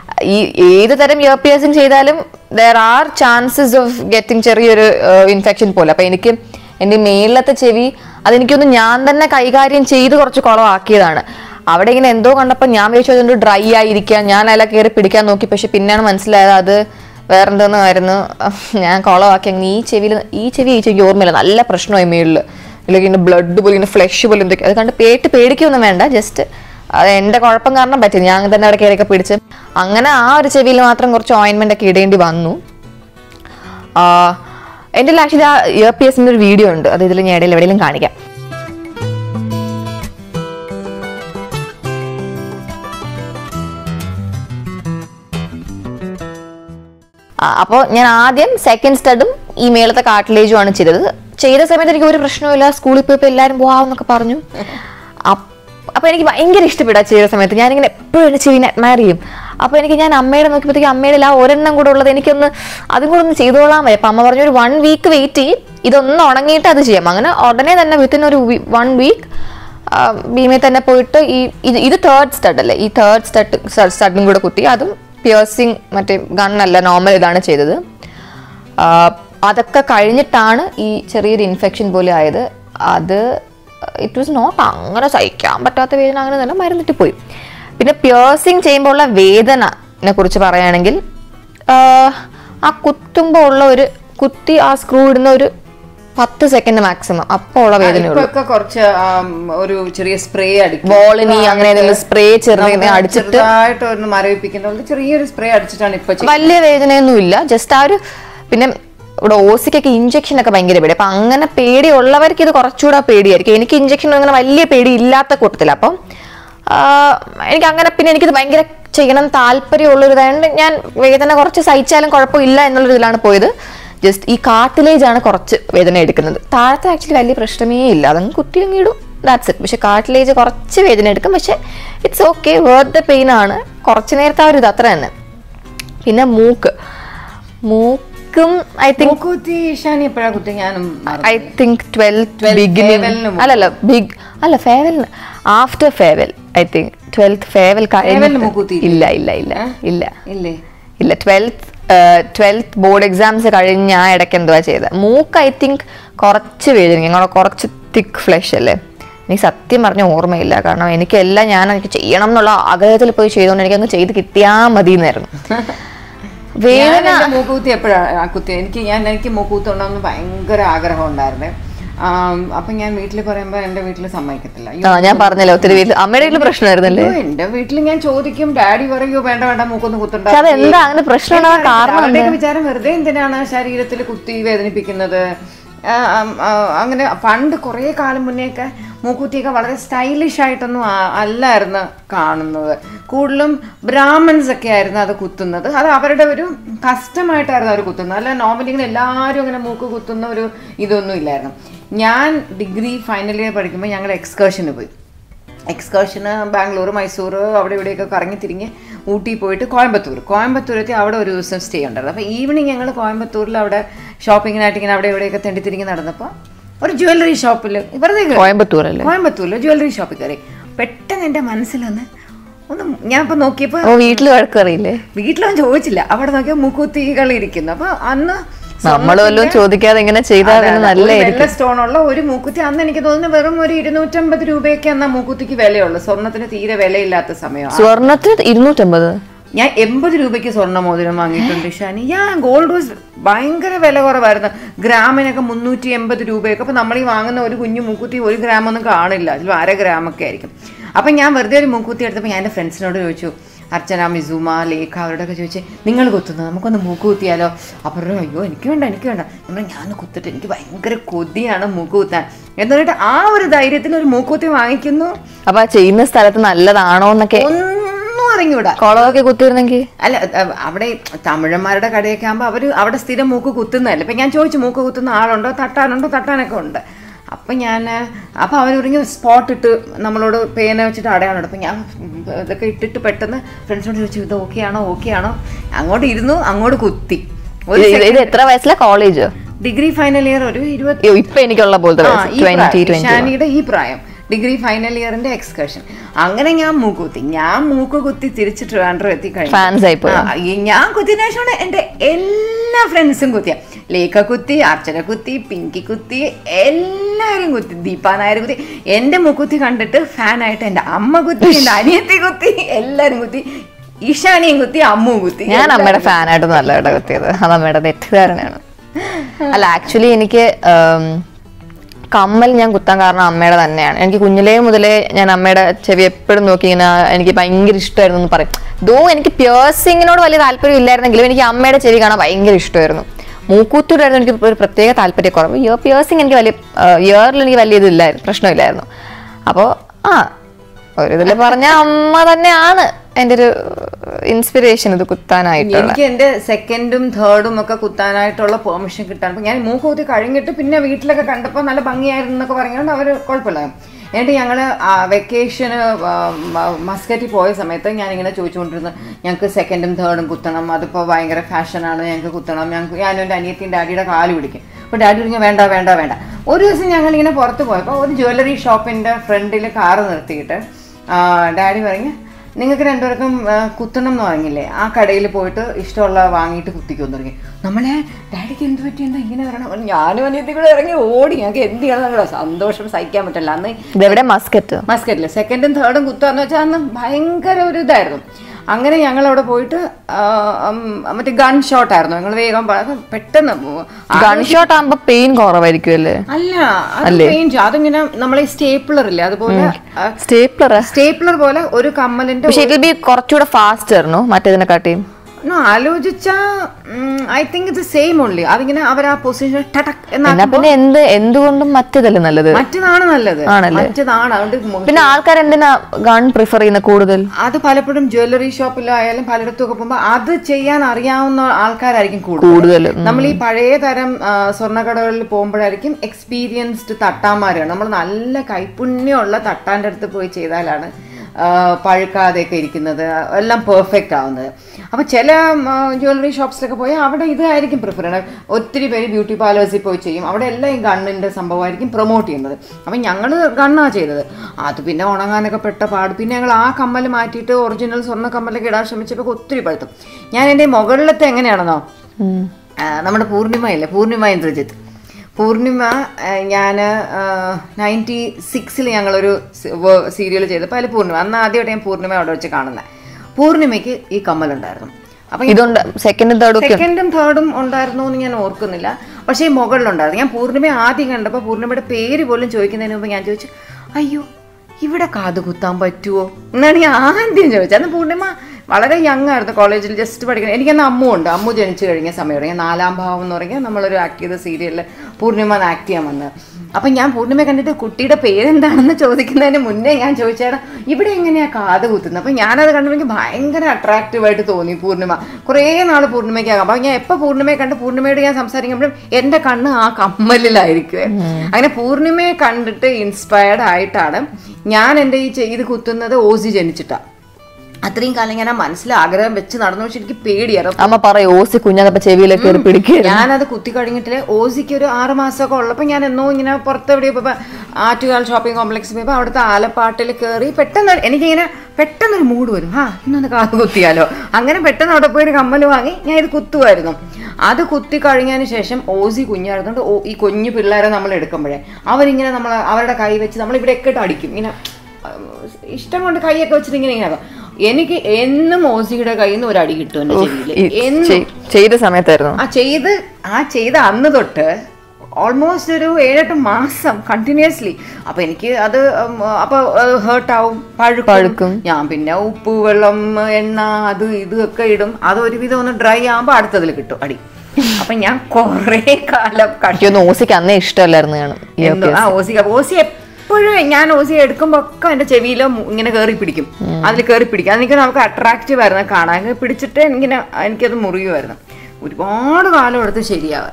ഈ ഏത് തരം ഇയർ പിയേഴ്സിങ് ചെയ്താലും there are chances of getting ചെറിയൊരു ഇൻഫെക്ഷൻ പോലെ അപ്പൊ എനിക്ക് എന്റെ മേളിലത്തെ ചെവി അതെനിക്കൊന്ന് ഞാൻ തന്നെ കൈകാര്യം ചെയ്ത് കുറച്ച് കുളമാക്കിയതാണ് അവിടെ ഇങ്ങനെ എന്തോ കണ്ടപ്പോൾ ഞാൻ വിചാരിച്ചു അതുകൊണ്ട് ഡ്രൈ ആയിരിക്കാം ഞാൻ അതിലെ കയറി പിടിക്കാൻ നോക്കി പക്ഷെ പിന്നെയാണ് മനസ്സിലായത് അത് വേറെന്തോന്നായിരുന്നു ഞാൻ കുളമാക്കി അങ്ങ് ഈ ചെവിയിൽ ഈ ചെവി ഈ ചെവിക്ക് ഓർമ്മയില്ല നല്ല പ്രശ്നമായി മേളിൽ ഇല്ലെങ്കിൽ ഇങ്ങനെ ബ്ലഡ് പോലെ ഇങ്ങനെ ഫ്ലഷ് പോലെ എന്തൊക്കെ അത് കണ്ട് പേട്ട് പേടിക്കൊന്നും വേണ്ട ജസ്റ്റ് അത് എൻ്റെ കുഴപ്പം കാരണം പറ്റി ഞാൻ തന്നെ അവിടെ കയറിയൊക്കെ പിടിച്ച് അങ്ങനെ ആ ഒരു ചെവിയിൽ മാത്രം കുറച്ച് ഓയിൻമെൻ്റ് ഒക്കെ ഇടേണ്ടി വന്നു ആ, എൻ്റെ ആക്ച്വലി ആ ഇയർ പി എസിൻ്റെ ഒരു വീഡിയോ ഉണ്ട് അത് ഇതിൽ ഞാൻ ഇടയിൽ എവിടെയെങ്കിലും കാണിക്കാം അപ്പോൾ ഞാൻ ആദ്യം സെക്കൻഡ് സ്റ്റഡും ഈ മേളത്തെ കാർട്ടിലേജും ആണ് ചെയ്തത് ചെയ്ത സമയത്ത് എനിക്ക് ഒരു പ്രശ്നവുമില്ല സ്കൂളിൽ പോയപ്പോൾ എല്ലാവരും പോവാന്നൊക്കെ പറഞ്ഞു അപ്പ് അപ്പൊ എനിക്ക് ഭയങ്കര ഇഷ്ടപ്പെട്ടു ആ ചെയ്ത സമയത്ത് ഞാനിങ്ങനെ എപ്പോഴും എന്റെ ചെവിനെ അഡ്മയർ ചെയ്യും അപ്പൊ എനിക്ക് ഞാൻ അമ്മയുടെ നോക്കിയപ്പോഴത്തേക്ക് അമ്മയുടെ ആ ഒരെണ്ണം കൂടെ ഉള്ളത് എനിക്കൊന്ന് അതും കൂടെ ഒന്ന് ചെയ്തോളാൻ വരും അപ്പൊ അമ്മ പറഞ്ഞു ഒരു വൺ വീക്ക് വെയിറ്റ് ചെയ്യും ഇതൊന്ന് ഉണങ്ങിയിട്ട് അത് ചെയ്യാം അങ്ങനെ ഉടനെ തന്നെ വിത്തിൻ ഒരു വൺ വീക്ക് ഭീമയിൽ തന്നെ പോയിട്ട് ഈ ഇത് ഇത് തേർഡ് സ്റ്റഡ് അല്ലേ ഈ തേർഡ് സ്റ്റഡ് സ്റ്റഡും കൂടെ കുത്തി അതും പിയേഴ്സിങ് മറ്റേ ഗണ്ണല്ല നോർമൽ ഇതാണ് ചെയ്തത് ആ, അതൊക്കെ കഴിഞ്ഞിട്ടാണ് ഈ ചെറിയൊരു ഇൻഫെക്ഷൻ പോലെ ആയത് അത് ഇറ്റ് വാസ് നോട്ട് അങ്ങനെ സഹിക്കാൻ പറ്റാത്ത വേദന അങ്ങനെ തന്നെ മരുന്നിട്ട് പോയി പിന്നെ പിയേഴ്സിങ് ചെയ്യുമ്പോൾ ഉള്ള വേദനനെ കുറിച്ച് പറയുകയാണെങ്കിൽ ആ, ആ കുത്തുമ്പോൾ ഉള്ള ഒരു കുത്തി ആ സ്ക്രൂ ഇടുന്ന ഒരു പത്ത് സെക്കൻഡ് മാക്സിമം അപ്പോൾ ഉള്ള വേദനയുള്ളൂ ഇപ്പൊക്കെ കുറച്ച് ആം, ഒരു ചെറിയ സ്പ്രേ അടിക്കും ബോളിനി അങ്ങനെ ഏതെങ്കിലും സ്പ്രേ ചെറുങ്ങനെ അടിച്ചിട്ട് ചെറുതായിട്ട് ഒന്ന് മരവിപ്പിക്കുന്ന പോലെ ചെറിയൊരു സ്പ്രേ അടിച്ചിട്ടാണ് ഇപ്പൊ ചെയ്യുന്നത്. വലിയ വേദനയൊന്നും ഇല്ല ജസ്റ്റ് ആ ഒരു പിന്നെ ഇവിടെ ഓസിക്കൊക്കെ ഇഞ്ചക്ഷൻ ഒക്കെ ഭയങ്കര പേടി അപ്പൊ അങ്ങനെ പേടിയുള്ളവർക്ക് ഇത് കുറച്ചുകൂടെ പേടിയായിരിക്കും എനിക്ക് ഇഞ്ചക്ഷൻ അങ്ങനെ വലിയ പേടി ഇല്ലാത്ത കൂട്ടത്തില്ല അപ്പം ആ, എനിക്ക് അങ്ങനെ പിന്നെ എനിക്കിത് ഭയങ്കര ചെയ്യണം താല്പര്യമുള്ളൊരു ഇതായതുകൊണ്ട് ഞാൻ വേദന കുറച്ച് സഹിച്ചാലും കുഴപ്പമില്ല എന്നുള്ളൊരു ഇതിലാണ് പോയത് ജസ്റ്റ് ഈ കാട്ടിലേജ് ആണ് കുറച്ച് വേദന എടുക്കുന്നത് താഴത്തെ ആക്ച്വലി വലിയ പ്രശ്നമേ ഇല്ല അതങ്ങ് കുത്തി അങ്ങ് ഇടും ദാറ്റ്സ് ഇറ്റ് പക്ഷെ കാട്ടിലേജ് കുറച്ച് വേദന എടുക്കും പക്ഷെ it's okay worth the pain ആണ് കുറച്ച് നേരത്തെ ആ ഒരു ഇത് അത്ര തന്നെ പിന്നെ മൂക്ക് മൂക്കും ഐ തിങ്ക് മൂക്കുത്തി ഈശാനി എപ്പോഴാ കുത്തി ഞാനും മറന്നു. ഐ തിങ്ക് ട്വൽത്ത് ഫേവലിന് ബിഗിനിങ് മൂക്ക്. അല്ലല്ല ബിഗ് അല്ല ഫേവലിന് ആഫ്റ്റർ ഫേവൽ ഐ തിങ്ക് ട്വൽത്ത് ഫേവൽ ഫേവലിന് മൂക്കുത്തി ഇല്ല ഇല്ല ഇല്ല ഇല്ല ഇല്ലേ ഇല്ല ട്വൽത്ത് ട്വൽത്ത് ബോർഡ് എക്സാംസ് കഴിഞ്ഞ് ആ ഇടയ്ക്ക് എന്തുവാ ചെയ്തത് മൂക്ക് ഐ തിങ്ക് കുറച്ച് വേദന ഞങ്ങളെ കുറച്ച് തിക്ക് ഫ്ലഷ് അല്ലേ എനിക്ക് സത്യം പറഞ്ഞ ഓർമ്മയില്ല കാരണം എനിക്കെല്ലാം ഞാൻ എനിക്ക് ചെയ്യണം എന്നുള്ള ആഗ്രഹത്തിൽ പോയി ചെയ്തുകൊണ്ട് എനിക്ക് അങ്ങ് ചെയ്ത് കിട്ടിയാൽ മതി എന്നായിരുന്നു ഞാൻ വേദന എന്റെ മൂക്കുകുത്തി എപ്പോഴാണ് കുത്തി എനിക്ക് ഞാൻ എനിക്ക് മൂക്കുകുത്തി ഉണ്ടാവുന്ന ഭയങ്കര ആഗ്രഹം ഉണ്ടായിരുന്നേ ആം, അപ്പൊ ഞാൻ വീട്ടിൽ പറയുമ്പോ എന്റെ വീട്ടിൽ സമ്മതിക്കത്തില്ല അയ്യോ, ആ ഞാൻ പറഞ്ഞല്ലോ ഒത്തിരി വീട്ടിൽ അമ്മയുടെ വീട്ടിൽ പ്രശ്നമായിരുന്നല്ലേ അയ്യോ, എന്റെ വീട്ടിൽ ഞാൻ ചോദിക്കും ഡാഡി പറയൂ വേണ്ട വേണ്ട മൂക്കൊന്ന് കുത്തണ്ട പക്ഷെ അതെന്താ അങ്ങനെ പ്രശ്നം ഉണ്ടാവാൻ കാരണം അവരുടെയൊക്കെ വിചാരം വെറുതെ എന്തിനാണ് ശരീരത്തിൽ കുത്തി വേദനിപ്പിക്കുന്നത് ആ, ആം, ആ, അങ്ങനെ പണ്ട് കുറേ കാലം മുന്നേയൊക്കെ മൂക്കുത്തിയൊക്കെ വളരെ സ്റ്റൈലിഷ് ആയിട്ടൊന്നും ആ- അല്ലായിരുന്നു കാണുന്നത് കൂടുതലും ബ്രാഹ്മൺസ് ഒക്കെ ആയിരുന്നു അത് കുത്തുന്നത് അത് അവരുടെ ഒരു കസ്റ്റമായിട്ടായിരുന്നു അവർ കുത്തുന്നത് അല്ല നോർമലി ഇങ്ങനെ എല്ലാവരും അങ്ങനെ മൂക്ക് കുത്തുന്ന ഒരു ഇതൊന്നും ഇല്ലായിരുന്നു ഞാൻ ഡിഗ്രി ഫൈനൽ ഇയർ പഠിക്കുമ്പോൾ ഞങ്ങൾ എക്സ്കേർഷന് പോയി എക്സ്കർഷന് ബാംഗ്ലൂർ മൈസൂർ അവിടെ ഇവിടെയൊക്കെ കറങ്ങി തിരിഞ്ഞ് ഊട്ടി പോയിട്ട് കോയമ്പത്തൂർ കോയമ്പത്തൂരെത്തി അവിടെ ഒരു ദിവസം സ്റ്റേ ഉണ്ടായിരുന്നു അപ്പോൾ ഈവനിങ് ഞങ്ങൾ കോയമ്പത്തൂരിൽ അവിടെ ഷോപ്പിങ്ങിനായിട്ട് ഇങ്ങനെ അവിടെ ഇവിടെയൊക്കെ തെണ്ടി തിരിഞ്ഞ് നടന്നപ്പോൾ ഒരു ജ്വല്ലറി ഷോപ്പിൽ വെറുതെ കയറി. കോയമ്പത്തൂർ അല്ലേ കോയമ്പത്തൂരിൽ ജ്വല്ലറി ഷോപ്പിൽ കയറി പെട്ടെന്ന് എൻ്റെ മനസ്സിലൊന്ന് ഒന്ന് ഞാൻ ഇപ്പോൾ നോക്കിയപ്പോൾ ഓ വീട്ടിൽ വഴക്കറിയില്ലേ വീട്ടിലൊന്നും ചോദിച്ചില്ല അവിടെ നോക്കിയാൽ മുക്കുത്തികൾ ഇരിക്കുന്നു അപ്പോൾ അന്ന് നമ്മൾ വല്ലതും ചോദിക്കാതെ ഇങ്ങനെ ചെയ്താൽ പിന്നെ നല്ലതായിരിക്കും വെള്ള സ്റ്റോൺ ഉള്ള ഒരു മൂക്കുത്തി അന്ന് എനിക്ക് തോന്നുന്നു വെറും ഒരു ഇരുന്നൂറ്റമ്പത് രൂപയൊക്കെ അന്ന് ആ മൂക്കുത്തിക്ക് വിലയുള്ളൂ സ്വർണത്തിന് തീരെ വിലയില്ലാത്ത സമയം സ്വർണത്തിന് ഇരുന്നൂറ്റമ്പത് ഞാൻ എൺപത് രൂപയ്ക്ക് സ്വർണ്ണ മോതിരം വാങ്ങിയിട്ടുണ്ട് ഷാനി ഞാൻ ഗോൾഡ് വാസ് ഭയങ്കര വില കുറവായിരുന്നു ഗ്രാമിനൊക്കെ മുന്നൂറ്റി എൺപത് രൂപയൊക്കെ അപ്പോൾ നമ്മൾ ഈ വാങ്ങുന്ന ഒരു കുഞ്ഞു മൂക്കുത്തി ഒരു ഗ്രാം ഒന്നും കാണില്ല അതിൽ അര ഗ്രാമൊക്കെ ആയിരിക്കും അപ്പം ഞാൻ വെറുതെ ഒരു മൂക്കുത്തി എടുത്തപ്പോൾ ഞാൻ എൻ്റെ ഫ്രണ്ട്സിനോട് ചോദിച്ചു അർച്ചന മിസുമ ലേഖ അവരോടൊക്കെ ചോദിച്ചു നിങ്ങൾ കുത്തുന്നു നമുക്കൊന്ന് മൂക്ക് കുത്തിയാലോ അപ്പോൾ പറഞ്ഞു, അയ്യോ എനിക്ക് വേണ്ട എനിക്ക് വേണ്ട നമ്മൾ ഞാൻ കുത്തിട്ട് എനിക്ക് ഭയങ്കര കൊതിയാണ് മൂക്ക് കുത്താൻ എന്ന് പറഞ്ഞിട്ട് ആ ഒരു ധൈര്യത്തിൽ ഒരു മൂക്കുത്തി വാങ്ങിക്കുന്നു അപ്പൊ ആ ചെയ്യുന്ന സ്ഥലത്ത് നല്ലതാണോ എന്നൊക്കെ ഒന്നും അറിഞ്ഞൂടാ കുളമൊക്കെ കുത്തിയിരുന്നെങ്കിൽ അല്ല അഹ് അവിടെ തമിഴന്മാരുടെ കടയൊക്കെ ആകുമ്പോൾ അവർ അവിടെ സ്ഥിരം മൂക്ക് കുത്തുന്നതല്ലേ ഇപ്പം ഞാൻ ചോദിച്ചു മൂക്ക് കുത്തുന്ന ആളുണ്ടോ തട്ടാനുണ്ടോ തട്ടാനൊക്കെ ഉണ്ട് അപ്പം ഞാൻ അപ്പം അവർ പറഞ്ഞ് സ്പോട്ട് ഇട്ട് നമ്മളോട് പേന വെച്ചിട്ട് അടയാനുണ്ട് അപ്പം ഞാൻ ഇതൊക്കെ ഇട്ടിട്ട് പെട്ടെന്ന് ഫ്രണ്ട്സിനോട് ചോദിച്ചു ഇത് ഓക്കെ ആണോ ഓക്കെ ആണോ അങ്ങോട്ട് ഇരുന്നു അങ്ങോട്ട് കുത്തി ഒരു ഇത് ഇത് എത്ര വയസ്സിലെ കോളേജ് ഡിഗ്രി ഫൈനൽ ഇയർ ഒരു ഇരുപത്തി ഇപ്പൊ എനിക്കുള്ള പോലത്തെ ആ, ഈ ട്വന്റി പ്രായം. ട്വന്റി ഷാനിയുടെ ഈ പ്രായം ഡിഗ്രി ഫൈനൽ ഇയറിന്റെ എക്സ്കർഷൻ അങ്ങനെ ഞാൻ മൂക്ക് കുത്തി ഞാൻ മൂക്ക് കുത്തി തിരിച്ച് ട്രിവാൻഡ്രം എത്തിക്കഴിഞ്ഞു ഫാൻസ് ആയിപ്പോയി ആ, ഈ ഞാൻ കുത്തിയതിനു ശേഷമാണ് എൻ്റെ എല്ലാ ഫ്രണ്ട്സും കുത്തിയ ലേഖ കുത്തി അർച്ചന കുത്തി പിങ്കി കുത്തി എല്ലാവരും കുത്തി ദീപ നായർ കുത്തി എൻ്റെ മുക്കുത്തി കണ്ടിട്ട് ഫാനായിട്ട് എൻ്റെ അമ്മ കുത്തി എൻ്റെ അനിയത്തി കുത്തി എല്ലാവരും കുത്തി ഈശാനിയും കുത്തി അമ്മും കുത്തി ഞാൻ അമ്മയുടെ ഫാനായിട്ട് നല്ല കേട്ടോ കുത്തിയത് അത് അമ്മയുടെ തെറ്റിദ്ധാരണയാണ് അല്ല ആക്ച്വലി എനിക്ക് ഉം, കമ്മൽ ഞാൻ കുത്താൻ കാരണം അമ്മയുടെ തന്നെയാണ് എനിക്ക് കുഞ്ഞിലേ മുതലേ ഞാൻ അമ്മയുടെ ചെവി എപ്പോഴും നോക്കി ഇങ്ങനെ എനിക്ക് ഭയങ്കര ഇഷ്ടമായിരുന്നു എന്ന് പറയും ദോ എനിക്ക് പിയേഴ്സിങ്ങിനോട് വലിയ താല്പര്യം ഇല്ലായിരുന്നെങ്കിലും എനിക്ക് അമ്മയുടെ ചെവി കാണാൻ ഭയങ്കര ഇഷ്ടമായിരുന്നു മൂക്കൂത്തൂരായിരുന്നു എനിക്ക് ഒരു പ്രത്യേക താല്പര്യക്കുറവ് ഇയർ പിയേഴ്സിങ് എനിക്ക് വലിയ ഇയറിൽ എനിക്ക് വലിയ ഇതില്ലായിരുന്നു പ്രശ്നമില്ലായിരുന്നു അപ്പോൾ ആ ഒരു ഇതിൽ പറഞ്ഞ അമ്മ തന്നെയാണ് എൻ്റെ ഒരു ഇൻസ്പിറേഷൻ ഇത് കുത്താനായിട്ടുള്ള എനിക്ക് എന്റെ സെക്കൻഡും തേർഡും ഒക്കെ കുത്താനായിട്ടുള്ള പെർമിഷൻ കിട്ടാൻ അപ്പൊ ഞാൻ മൂക്കുകുത്തി കഴിഞ്ഞിട്ട് പിന്നെ വീട്ടിലൊക്കെ കണ്ടപ്പോൾ നല്ല ഭംഗിയായിരുന്നു എന്നൊക്കെ പറഞ്ഞുകൊണ്ട് അവര് കുഴപ്പമില്ല എന്നിട്ട് ഞങ്ങള് വെക്കേഷന് മസ്കറ്റിൽ പോയ സമയത്ത് ഞാൻ ഇങ്ങനെ ചോദിച്ചുകൊണ്ടിരുന്നു ഞങ്ങൾക്ക് സെക്കൻഡും തേർഡും കുത്തണം അതിപ്പോൾ ഭയങ്കര ഫാഷനാണ് ഞങ്ങൾക്ക് കുത്തണം ഞങ്ങൾക്ക് ഞാനും എൻ്റെ അനിയത്തിയും ഡാഡിയുടെ കാല് പിടിക്കും അപ്പോൾ ഡാഡി പറഞ്ഞു വേണ്ട വേണ്ട വേണ്ട ഒരു ദിവസം ഞങ്ങൾ ഇങ്ങനെ പുറത്ത് പോയപ്പോൾ ഒരു ജ്വല്ലറി ഷോപ്പിൻ്റെ ഫ്രണ്ടിൽ കാറ് നിർത്തിയിട്ട് ആ, ഡാഡി പറഞ്ഞു നിങ്ങൾക്ക് രണ്ടുപേർക്കും ആ, കുത്തണം എന്ന് പറഞ്ഞില്ലേ ആ കടയിൽ പോയിട്ട് ഇഷ്ടമുള്ള വാങ്ങിയിട്ട് കുത്തിക്കുമെന്ന് തുടങ്ങി നമ്മളെ ഡാഡിക്ക് എന്ത് പറ്റി എന്താ ഇങ്ങനെ വരണം ഞാനും അനിയത്തി കൂടെ ഇറങ്ങി ഓടി ഞങ്ങൾക്ക് എന്ത് ചെയ്യണം ഞങ്ങളുടെ സന്തോഷം സഹിക്കാൻ പറ്റില്ല അന്ന് ഇതെവിടെ മസ്കറ്റ് മസ്കറ്റിൽ സെക്കൻഡും തേർഡും കുത്താന്ന് വെച്ചാൽ അന്ന് ഭയങ്കര ഒരു ഇതായിരുന്നു അങ്ങനെ ഞങ്ങൾ അവിടെ പോയിട്ട് ആ, ഉം, മറ്റേ ഗൺ ഷോട്ട് ആയിരുന്നു ഞങ്ങൾ വേഗം പ- പെട്ടെന്ന് ആ- ഗൺ ഷോട്ട് ആകുമ്പോ പെയിൻ കുറവായിരിക്കും അല്ലേ അല്ല അത് പെയിന്റ് അതിങ്ങനെ നമ്മളെ സ്റ്റേപ്പിളർ ഇല്ലേ അതുപോലെ സ്റ്റേപ്ലർ സ്റ്റേപ്പിളർ പോലെ ഒരു കമ്മലിന്റെ പക്ഷെ ഇതിൽ ബി കുറച്ചുകൂടെ ഫാസ്റ്റ് ആയിരുന്നു മറ്റേതിനെക്കാട്ടിയും ഒന്ന് ആലോചിച്ച ഐ തിങ്ക് ഇത് സെയിം ഉള്ളി അതിങ്ങനെ അവർ ആ പൊസിഷൻ ടടക് എന്നാ എന്നാ പിന്നെ എന്ത് എന്തുകൊണ്ടും മറ്റേതല്ലേ നല്ലത് മറ്റതാണ് നല്ലത് ആണല്ലേ? മറ്റതാണ് അതുകൊണ്ട് മു- പിന്നെ ആൾക്കാർ എന്തിനാ ഗൺ പ്രിഫർ ചെയ്യുന്ന കൂടുതൽ അത് പലപ്പോഴും ജ്വല്ലറി ഷോപ്പിലായാലും പലയിടത്തും ഒക്കെ പോകുമ്പോൾ അത് ചെയ്യാൻ അറിയാവുന്ന ആൾക്കാരായിരിക്കും കൂടുതൽ കൂടുതൽ നമ്മൾ ഈ പഴയ തരം ആ, സ്വർണ്ണക്കടകളിൽ പോകുമ്പോഴായിരിക്കും എക്സ്പീരിയൻസ്ഡ് തട്ടാന്മാരാണ് നമ്മൾ നല്ല കൈപുണ്യമുള്ള തട്ടാൻ്റെ അടുത്ത് പോയി ചെയ്താലാണ് ആ, പഴുക്കാതെയൊക്കെ ഇരിക്കുന്നത് എല്ലാം പെർഫെക്റ്റ് ആവുന്നത് അപ്പോൾ ചില ജ്വല്ലറി ഷോപ്സിലൊക്കെ പോയാൽ അവിടെ ഇതായിരിക്കും പ്രിഫർ ചെയ്യുന്നത് ഒത്തിരി പേര് ബ്യൂട്ടി പാർലേഴ്സിൽ പോയി ചെയ്യും അവിടെ എല്ലാം ഈ ഗണ്ണിൻ്റെ സംഭവമായിരിക്കും പ്രൊമോട്ട് ചെയ്യുന്നത് അപ്പം ഞങ്ങൾ ഗണ്ണാണ് ചെയ്തത് അത് പിന്നെ ഉണങ്ങാനൊക്കെ പെട്ട പാട് പിന്നെ ഞങ്ങൾ ആ കമ്മൽ മാറ്റിയിട്ട് ഒറിജിനൽ സ്വർണ്ണ കമ്മലൊക്കെ ഇടാൻ ശ്രമിച്ചപ്പോൾ ഒത്തിരി പഴുത്തും ഞാൻ എൻ്റെ മുകളിലത്തെ എങ്ങനെയാണെന്നോ ആ, നമ്മുടെ പൂർണിമ ഇല്ലേ പൂർണിമ ഇന്ദ്രജിത്ത് പൂർണിമ ഞാൻ നയൻറ്റി സിക്സിൽ ഞങ്ങളൊരു സീരിയൽ ചെയ്തപ്പോൾ അതിൽ പൂർണിമ അന്ന് ആദ്യമായിട്ട് ഞാൻ പൂർണിമ അവിടെ വെച്ച് കാണുന്നത് പൂർണിമയ്ക്ക് ഈ കമ്മലുണ്ടായിരുന്നു അപ്പം ഇതുണ്ട് സെക്കൻഡും തേർഡും ഒക്കെ സെക്കൻഡും തേർഡും ഉണ്ടായിരുന്നു എന്ന് ഞാൻ ഓർക്കുന്നില്ല പക്ഷേ ഈ മുകളിലുണ്ടായിരുന്നു ഞാൻ പൂർണിമ ആദ്യം കണ്ടപ്പോൾ പൂർണിമയുടെ പേര് പോലും ചോദിക്കുന്നതിന് മുമ്പ് ഞാൻ ചോദിച്ചു അയ്യോ ഇവിടെ കാത് കുത്താൻ പറ്റുമോ എന്നാണ് ഞാൻ ആദ്യം ചോദിച്ചത് അന്ന് പൂർണിമ വളരെ യങ് ആയിരുന്നു കോളേജിൽ ജസ്റ്റ് പഠിക്കുന്നത് എനിക്കന്ന് അമ്മു ഉണ്ട് അമ്മു ജനിച്ചു കഴിഞ്ഞ സമയമാണ് ഞാൻ നാലാം ഭാവം എന്ന് പറഞ്ഞാൽ നമ്മളൊരു ആക്ട് ചെയ്ത സീരിയലിൽ പൂർണിമ ആക്ട് ചെയ്യാൻ വന്നത് അപ്പം ഞാൻ പൂർണിമ കണ്ടിട്ട് കുട്ടിയുടെ പേരെന്താണെന്ന് ചോദിക്കുന്നതിന് മുന്നേ ഞാൻ ചോദിച്ചാണ് ഇവിടെ എങ്ങനെയാ കാത് കുത്തുന്നത് അപ്പം ഞാനത് കണ്ടപ്പോൾ എനിക്ക് ഭയങ്കര അട്രാക്റ്റീവായിട്ട് തോന്നി പൂർണിമ കുറേ നാൾ പൂർണിമയ്ക്കാകാം അപ്പം ഞാൻ എപ്പോൾ പൂർണിമയെ കണ്ട് പൂർണിമയോട് ഞാൻ സംസാരിക്കുമ്പോഴും എൻ്റെ കണ്ണ് ആ കമ്മലിലായിരിക്കും അങ്ങനെ പൂർണിമയെ കണ്ടിട്ട് ഇൻസ്പയർഡ് ആയിട്ടാണ് ഞാൻ എൻ്റെ ഈ ചെയ്ത് കുത്തുന്നത് ഓസി ജനിച്ചിട്ടാണ് അത്രയും കാലം ഞാൻ ആ മനസ്സിൽ ആഗ്രഹം വെച്ച് നടന്നു പക്ഷെ എനിക്ക് പേടിയായിരുന്നു അമ്മ പറയും ഓസി കുഞ്ഞാന്നപ്പോ ചെവിയിലൊക്കെ കയറി പിടിക്കുക ഞാനത് കുത്തി കഴിഞ്ഞിട്ട് ഓസിക്ക് ഒരു ആറ് മാസമൊക്കെ ഉള്ളപ്പോൾ ഞാൻ എന്നോ ഇങ്ങനെ പുറത്ത് എവിടെ ഇപ്പോൾ ആറ്റുകാൽ ഷോപ്പിംഗ് കോംപ്ലക്സിൽ പോയപ്പോൾ അവിടുത്തെ ആലപ്പാട്ടിൽ കയറി പെട്ടെന്ന് എനിക്കിങ്ങനെ പെട്ടെന്നൊരു മൂഡ് വരും ആ ഇന്നൊന്ന് കാത് കുത്തിയാലോ അങ്ങനെ പെട്ടെന്ന് അവിടെ പോയി ഒരു കമ്മൽ വാങ്ങി ഞാൻ ഇത് കുത്തുമായിരുന്നു അത് കുത്തി കഴിഞ്ഞതിന് ശേഷം ഓസി കുഞ്ഞായിരുന്നുകൊണ്ട് ഓ- ഈ കുഞ്ഞു പിള്ളേരെ നമ്മൾ എടുക്കുമ്പോഴേ അവരിങ്ങനെ നമ്മൾ അവരുടെ കൈ വെച്ച് നമ്മൾ ഇവിടെ ഒക്കെ ഇട്ട് അടിക്കും ഇങ്ങനെ ഉം, ഇഷ്ടം കൊണ്ട് കൈയൊക്കെ വെച്ചിട്ട് ഇങ്ങനെ ഇങ്ങനെ ആക്കും. എനിക്ക് എന്നും ഓസിയുടെ കയ്യിൽ നിന്ന് ഒരു അടി കിട്ടും എൻ്റെ ചെവിയിൽ എന്നും ചെയ്ത സമയത്തായിരുന്നു ആ ചെയ്ത് ആ ചെയ്ത അന്ന് തൊട്ട് ഓൾമോസ്റ്റ് ഒരു ഏഴെട്ട് മാസം കണ്ടിന്യൂസ്ലി അപ്പൊ എനിക്ക് അത് ഉം, അപ്പൊ ഹേർട്ടാവും പഴുക്കും. പഴുക്കും ഞാൻ പിന്നെ ഉപ്പ് വെള്ളം എണ്ണ അത് ഇത് ഒക്കെ ഇടും അത് ഒരുവിധം ഒന്ന് ഡ്രൈ ആകുമ്പോൾ അടുത്തതിൽ കിട്ടും അടി അപ്പൊ ഞാൻ കുറേ കാലം കഷ്ട എനിക്കൊന്നും ഓസിക്ക് അന്നേ ഇഷ്ടമല്ലായിരുന്നു കാണും ഈ എന്തോ ആ ഓസി ഓസി എപ്പോഴും ഞാൻ ഓസി എടുക്കുമ്പോ ഒക്കെ എന്റെ ചെവിയിലോ മു- ഇങ്ങനെ കയറി പിടിക്കും അതിൽ കയറി പിടിക്കും അതെനിക്ക് നമുക്ക് അട്രാക്റ്റീവ് ആയിരുന്നു കാണാൻ അങ്ങനെ പിടിച്ചിട്ട് എനിക്കിങ്ങനെ എനിക്കത് മുറിയുമായിരുന്നു ഒരുപാട് കാലം എടുത്ത് ശരിയാവാൻ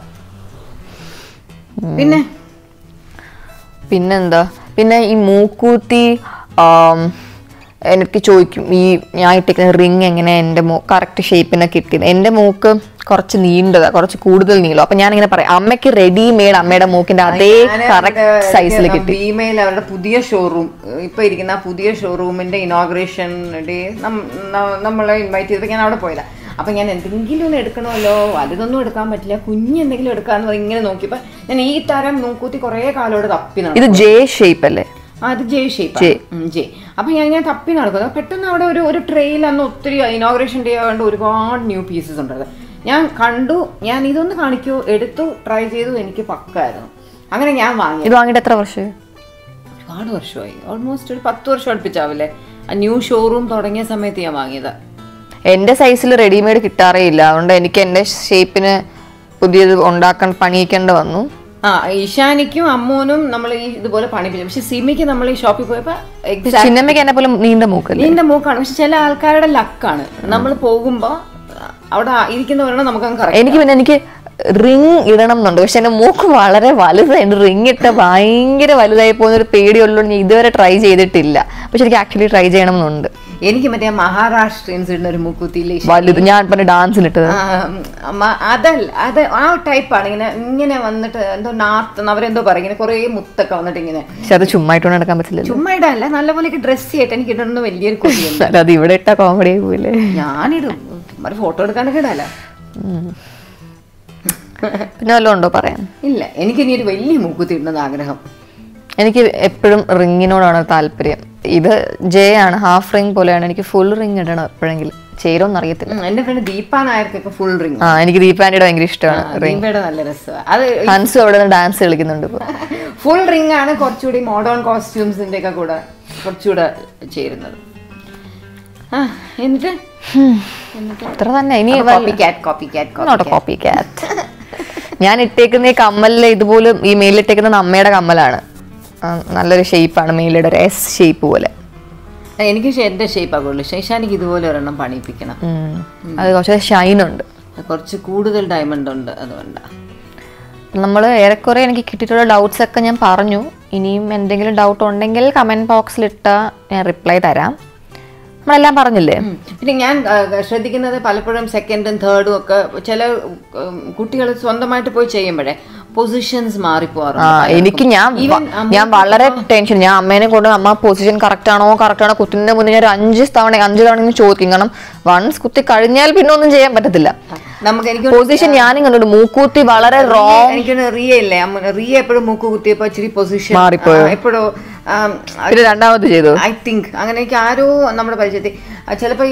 പിന്നെ പിന്നെന്താ പിന്നെ ഈ മൂക്കൂത്തി ആം, എനിക്ക് ചോദിക്കും ഈ ഞാൻ ഇട്ടിരിക്കുന്ന റിങ് എങ്ങനെ എൻ്റെ മൂ കറക്റ്റ് ഷേപ്പിനെ കിട്ടിയത് എൻ്റെ മൂക്ക് കുറച്ച് നീണ്ടതാ കുറച്ച് കൂടുതൽ നീളം അപ്പൊ ഞാൻ ഇങ്ങനെ പറയാം അമ്മയ്ക്ക് റെഡിമെയ്ഡ് അമ്മയുടെ മൂക്കിന്റെ അതേ കറക്റ്റ് സൈസിൽ കിട്ടി ഭീമയിൽ അവരുടെ പുതിയ ഷോറൂം ഇപ്പൊ ഇരിക്കുന്ന ആ പുതിയ ഷോറൂമിന്റെ ഇനോഗ്രേഷൻ ഡേ നമ്മളെ ഇൻവൈറ്റ് ചെയ്തപ്പോൾ ഞാൻ അവിടെ പോയതാ അപ്പൊ ഞാൻ എന്തെങ്കിലും ഒന്ന് എടുക്കണമല്ലോ വലുതൊന്നും എടുക്കാൻ പറ്റില്ല കുഞ്ഞെന്തെങ്കിലും എടുക്കാന്ന് പറഞ്ഞ് ഇങ്ങനെ നോക്കിയപ്പോ ഞാൻ ഈ തരം മൂക്കൂത്തി കുറേ കാലോട് തപ്പി നടന്നു ഇത് ജെ ഷേപ്പ് അല്ലേ ആ, അത് ജെ ഷേപ്പ് ജെ. ജെ അപ്പൊ ഞാൻ ഞാൻ തപ്പി നടക്കുന്നത് പെട്ടെന്ന് അവിടെ ഒരു ഒരു ട്രെയിൽ അന്ന് ഒത്തിരി ഇനോഗ്രേഷൻ ഡേ ആയതുകൊണ്ട് ഒരുപാട് ന്യൂ പീസസ് ഉണ്ടായത് ഞാൻ കണ്ടു ഞാൻ ഇതൊന്ന് കാണിക്കൂ എടുത്തു ട്രൈ ചെയ്തു എനിക്ക് പക്കായിരുന്നു അങ്ങനെ ഞാൻ വാങ്ങി ഇത് വാങ്ങിയിട്ട് എത്ര വർഷം ഒരുപാട് വർഷമായി ഓൾമോസ്റ്റ് ഒരു പത്ത് വർഷം അടുപ്പിച്ചാവില്ലേ ആ ന്യൂ ഷോറൂം തുടങ്ങിയ സമയത്ത് ഞാൻ വാങ്ങിയത് എൻ്റെ സൈസിൽ റെഡിമെയ്ഡ് കിട്ടാറേ ഇല്ല അതുകൊണ്ട് എനിക്ക് എൻ്റെ ഷേപ്പിന് പുതിയത് ഉണ്ടാക്കാൻ പണിയിക്കേണ്ട വന്നു ആ ഇഷാനിക്കും അമ്മൂനും നമ്മൾ ഈ ഇതുപോലെ പണിപ്പിച്ചു പക്ഷെ സിമിക്ക് നമ്മൾ ഈ ഷോപ്പിൽ പോയപ്പോ exact ചിന്നമ്മയ്ക്ക് എന്നെ പോലും നീണ്ട മൂക്കല്ലേ നീണ്ട മൂക്കാണ് പക്ഷെ ചില ആൾക്കാരുടെ ലക്കാണ് നമ്മൾ പോകുമ്പോ അവിടെ ഇരിക്കുന്നവരാണ് നമുക്ക് അങ്ങ് കറക്റ്റ് എനിക്ക് പിന്നെ എനിക്ക് റിങ് ഇടണം എന്നുണ്ട് പക്ഷെ എന്റെ മൂക്ക് വളരെ വലുതായിട്ട് റിങ് ഇട്ട ഭയങ്കര വലുതായി പോകുന്ന ഒരു പേടിയുള്ളതുകൊണ്ട് ഞാൻ ഇതുവരെ ട്രൈ ചെയ്തിട്ടില്ല പക്ഷെ എനിക്ക് ആക്ച്വലി ട്രൈ ചെയ്യണം എന്നുണ്ട് എനിക്ക് മറ്റേ മഹാരാഷ്ട്രീയൻസ് ഇടുന്ന ഒരു മൂക്കുത്തിയില്ലേ വലുത് ഞാൻ പറഞ്ഞ ഡാൻസിലിട്ടത് ആ, മ- അതല്ല അത് ആ ടൈപ്പാണ് ഇങ്ങനെ ഇങ്ങനെ വന്നിട്ട് എന്തോ നാർത്ത് അവരെന്തോ പറയും ഇങ്ങനെ കുറേ മുത്തൊക്കെ വന്നിട്ട് ഇങ്ങനെ പക്ഷെ അത് ചുമ്മാ ഇട്ടുകൊണ്ട് നടക്കാൻ പറ്റില്ലല്ലോ ചുമ്മാ ഇടാനല്ല നല്ലപോലെ ഡ്രസ് ചെയ്തിട്ട് എനിക്ക് ഇടണമെന്ന് വലിയൊരു കൊതിയുണ്ട് അത് ഇവിടെ ഇട്ട കോമഡി ആയി പോയില്ലേ ഞാനിടും ചുമ്മാ ഒരു ഫോട്ടോ എടുക്കാനൊക്കെ ഇടാലോ പിന്നെ വല്ലതും ഉണ്ടോ പറയാൻ ഇല്ല എനിക്ക് ഇനി ഒരു വലിയ മൂക്കുത്തി ഇടണമെന്ന് ആഗ്രഹം എനിക്ക് എപ്പോഴും റിങ്ങിനോടാണ് താല്പര്യം ഇത് ജെ ആണ് ഹാഫ് റിങ് പോലെയാണ് എനിക്ക് ഫുൾ റിങ് ഇടണം എപ്പോഴെങ്കിലും ചേരുമെന്ന് അറിയത്തില്ല ഉം, എന്റെ ഫ്രണ്ട് ദീപ നായർക്കൊക്കെ ഫുൾ റിങ് ആ എനിക്ക് ദീപാൻഡിയുടെ ഭയങ്കര ഇഷ്ടമാണ് ദീപയുടെ നല്ല രസമാണ് അത് ഹൻസും അവിടെ നിന്ന് ഡാൻസ് കളിക്കുന്നുണ്ട് ഇപ്പൊ ഫുൾ റിംഗ് ആണ് കുറച്ചുകൂടി മോഡേൺ കോസ്റ്റ്യൂംസിന്റെ ഒക്കെ കൂടെ കുറച്ചുകൂടെ ചേരുന്നത് ആ എന്നിട്ട് എന്നിട്ട് അത്ര തന്നെ ഇനി കോപ്പി കാറ്റ് കോപ്പി കാറ്റ് നോട്ട് കോപ്പി കാറ്റ് ഞാൻ ഇട്ടേക്കുന്ന ഈ കമ്മലില് ഇതുപോലും ഈ മേലിട്ടേക്കുന്നത് അമ്മയുടെ കമ്മലാണ് ആ, നല്ലൊരു ഷേപ്പാണ് മേലിയുടെ ഒരു എസ് ഷേപ്പ് പോലെ എനിക്ക് പക്ഷേ എന്റെ ഷേപ്പ് ആകുള്ളൂ ശേഷാനിക്ക് ഇതുപോലെ ഒരെണ്ണം പണിയിപ്പിക്കണം ഉം. അത് കുറച്ച് ഷൈൻ ഉണ്ട് കുറച്ച് കൂടുതൽ ഡയമണ്ട് ഉണ്ട് അതുകൊണ്ടാണ് നമ്മൾ ഏറെക്കുറെ എനിക്ക് കിട്ടിയിട്ടുള്ള ഡൗട്ട്സ് ഒക്കെ ഞാൻ പറഞ്ഞു ഇനിയും എന്തെങ്കിലും ഡൗട്ട് ഉണ്ടെങ്കിൽ കമന്റ് ബോക്സിൽ ഇട്ടാൽ ഞാൻ റിപ്ലൈ തരാം നമ്മളെല്ലാം പറഞ്ഞില്ലേ പിന്നെ ഞാൻ ആ, ശ്രദ്ധിക്കുന്നത് പലപ്പോഴും സെക്കൻഡും തേർഡും ഒക്കെ ചില കുട്ടികൾ സ്വന്തമായിട്ട് പോയി ചെയ്യുമ്പോഴേ പൊസിഷൻസ് ആ മാറിപ്പോവാറുണ്ട് എനിക്ക് ഞാൻ വ- ഞാൻ വളരെ ടെൻഷൻ ഞാൻ അമ്മേനെ കൊണ്ട് അമ്മ പൊസിഷൻ കറക്റ്റ് ആണോ കറക്റ്റ് ആണോ കുത്തുന്നതിന് മുന്നേ ഞാൻ ഒരു അഞ്ച് തവണ അഞ്ച് തവണ ഇങ്ങനെ ചോദിക്കും കാരണം വൺസ് കുത്തി കഴിഞ്ഞാൽ പിന്നെ ഒന്നും ചെയ്യാൻ പറ്റത്തില്ല നമുക്ക് എനിക്ക് പൊസിഷൻ ഞാനും കണ്ടുണ്ട് മൂക്കൂത്തി വളരെ റോങ് എനിക്ക് റിയ ഇല്ലേ അമ്മ- റിയ എപ്പോഴും മൂക്ക് കുത്തിയപ്പോ ഇച്ചിരി പൊസിഷൻ മാറിപ്പോയോ? എപ്പോഴും പിന്നെ രണ്ടാമത് ചെയ്തു ഐ തിങ്ക് അങ്ങനെ എനിക്ക് ആരോ നമ്മുടെ പരിചയത്തിൽ ചിലപ്പോൾ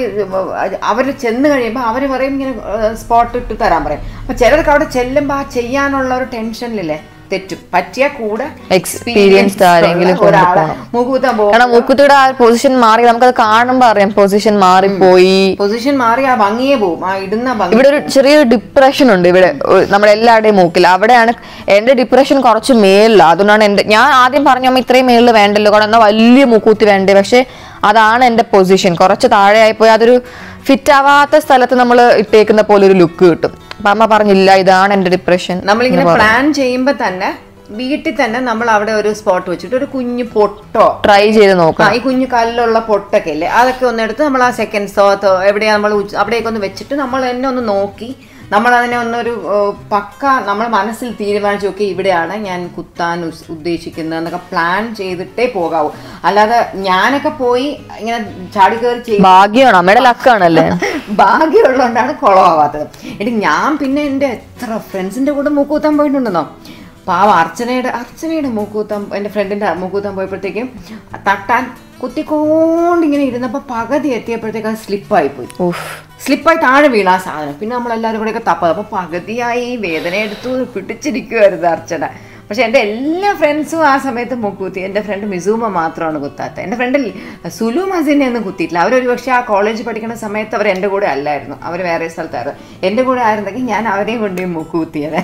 അവർ ചെന്ന് കഴിയുമ്പോൾ അവർ പറയും ഇങ്ങനെ സ്പോട്ട് ഇട്ട് തരാൻ പറയും അപ്പൊ ചിലർക്ക് അവിടെ ചെല്ലുമ്പോൾ ആ ചെയ്യാനുള്ള ഒരു ടെൻഷനിലില്ലേ തെറ്റും പറ്റിയ കൂടെ Experienced ആരെങ്കിലും ഒരാളെ മൂക്ക് കുത്താൻ പോകും കാരണം മൂക്കുത്തിയുടെ ആ പൊസിഷൻ മാറി നമുക്കത് കാണുമ്പോൾ അറിയാം പൊസിഷൻ മാറിപ്പോയി പൊസിഷൻ മാറി ആ ഭംഗിയെ പോകും ആ ഇടുന്ന ഭംഗി ഇവിടെ ഒരു ചെറിയൊരു ഡിപ്രഷൻ ഉണ്ട് ഇവിടെ ഒ- നമ്മുടെ എല്ലാവരുടെയും മൂക്കിൽ അവിടെയാണ് എന്റെ ഡിപ്രഷൻ കുറച്ച് മേളിലാണ് അതുകൊണ്ടാണ് എന്റെ ഞാൻ ആദ്യം പറഞ്ഞു അമ്മ ഇത്രയും മേളിൽ വേണ്ടല്ലോ കാരണം എന്നാ വലിയ മൂക്കൂത്തി വേണ്ടേ പക്ഷെ അതാണ് എന്റെ പൊസിഷൻ കുറച്ച് താഴെ ആയിപ്പോയി അതൊരു ഫിറ്റ് ആവാത്ത സ്ഥലത്ത് നമ്മൾ ഇട്ടേക്കുന്ന പോലെ ഒരു ലുക്ക് കിട്ടും അപ്പൊ അമ്മ പറഞ്ഞില്ല ഇതാണ് എന്റെ ഡിപ്രഷൻ നമ്മളിങ്ങനെ പ്ലാൻ ചെയ്യുമ്പോൾ തന്നെ വീട്ടിൽ തന്നെ നമ്മൾ അവിടെ ഒരു സ്പോട്ട് വെച്ചിട്ട് ഒരു കുഞ്ഞു പൊട്ടോ ട്രൈ ചെയ്ത് ആ നോക്കാം ഈ കുഞ്ഞു കല്ലുള്ള പൊട്ടൊക്കെ ഇല്ലേ അതൊക്കെ ഒന്ന് എടുത്ത് നമ്മൾ ആ സെക്കൻഡ് സോത്തോ എവിടെയാ നമ്മൾ അവിടേക്ക് ഒന്ന് വെച്ചിട്ട് നമ്മൾ തന്നെ ഒന്ന് നോക്കി നമ്മൾ അതിനെ ഒന്നൊരു ഏഹ്, പക്ക നമ്മൾ മനസ്സിൽ തീരുമാനിച്ചു നോക്കി ഇവിടെയാണ് ഞാൻ കുത്താൻ ഉസ്- ഉദ്ദേശിക്കുന്നത് എന്നൊക്കെ പ്ലാൻ ചെയ്തിട്ടേ പോകാവൂ അല്ലാതെ ഞാനൊക്കെ പോയി ഇങ്ങനെ ചാടി കയറി ചെയ്യും ഭാഗ്യമാണ് അമ്മയുടെ ലക്കാണല്ലേ ഭാഗ്യമുള്ളതുകൊണ്ടാണ് കുളമാവാത്തത് എടി ഞാൻ പിന്നെ എൻ്റെ എത്ര ഫ്രണ്ട്സിൻ്റെ കൂടെ മൂക്കുത്താൻ പോയിട്ടുണ്ടെന്നോ പാവ അർച്ചനയുടെ അർച്ചനയുടെ മൂക്കൂത്താൻ എൻ്റെ ഫ്രണ്ടിൻ്റെ മൂക്കൂത്താൻ പോയപ്പോഴത്തേക്കും തട്ടാൻ കുത്തിക്കോണ്ടിങ്ങനെ ഇരുന്നപ്പോൾ പകുതി എത്തിയപ്പോഴത്തേക്ക് അത് സ്ലിപ്പായി പോയി ഉഫ് സ്ലിപ്പായി താഴെ വീണ ആ സാധനം പിന്നെ നമ്മളെല്ലാവരും കൂടെയൊക്കെ തപ്പത് അപ്പോൾ പകുതിയായി വേദന എടുത്തു പിടിച്ചിരിക്കുമായിരുന്നു അർച്ചന പക്ഷെ എൻ്റെ എല്ലാ ഫ്രണ്ട്സും ആ സമയത്ത് മൂക്കുത്തി എൻ്റെ ഫ്രണ്ട് മിസൂമ മാത്രമാണ് കുത്താത്തത് എൻ്റെ ഫ്രണ്ട് സുലു മസിനെ ഒന്നും കുത്തിയിട്ടില്ല അവരൊരു പക്ഷേ ആ കോളേജ് പഠിക്കുന്ന സമയത്ത് അവർ എൻ്റെ കൂടെ അല്ലായിരുന്നു അവർ വേറെ സ്ഥലത്തായിരുന്നു എൻ്റെ കൂടെ ആയിരുന്നെങ്കിൽ ഞാൻ അവരെയും കൊണ്ടുപോയി മൂക്ക് കുത്തിയത്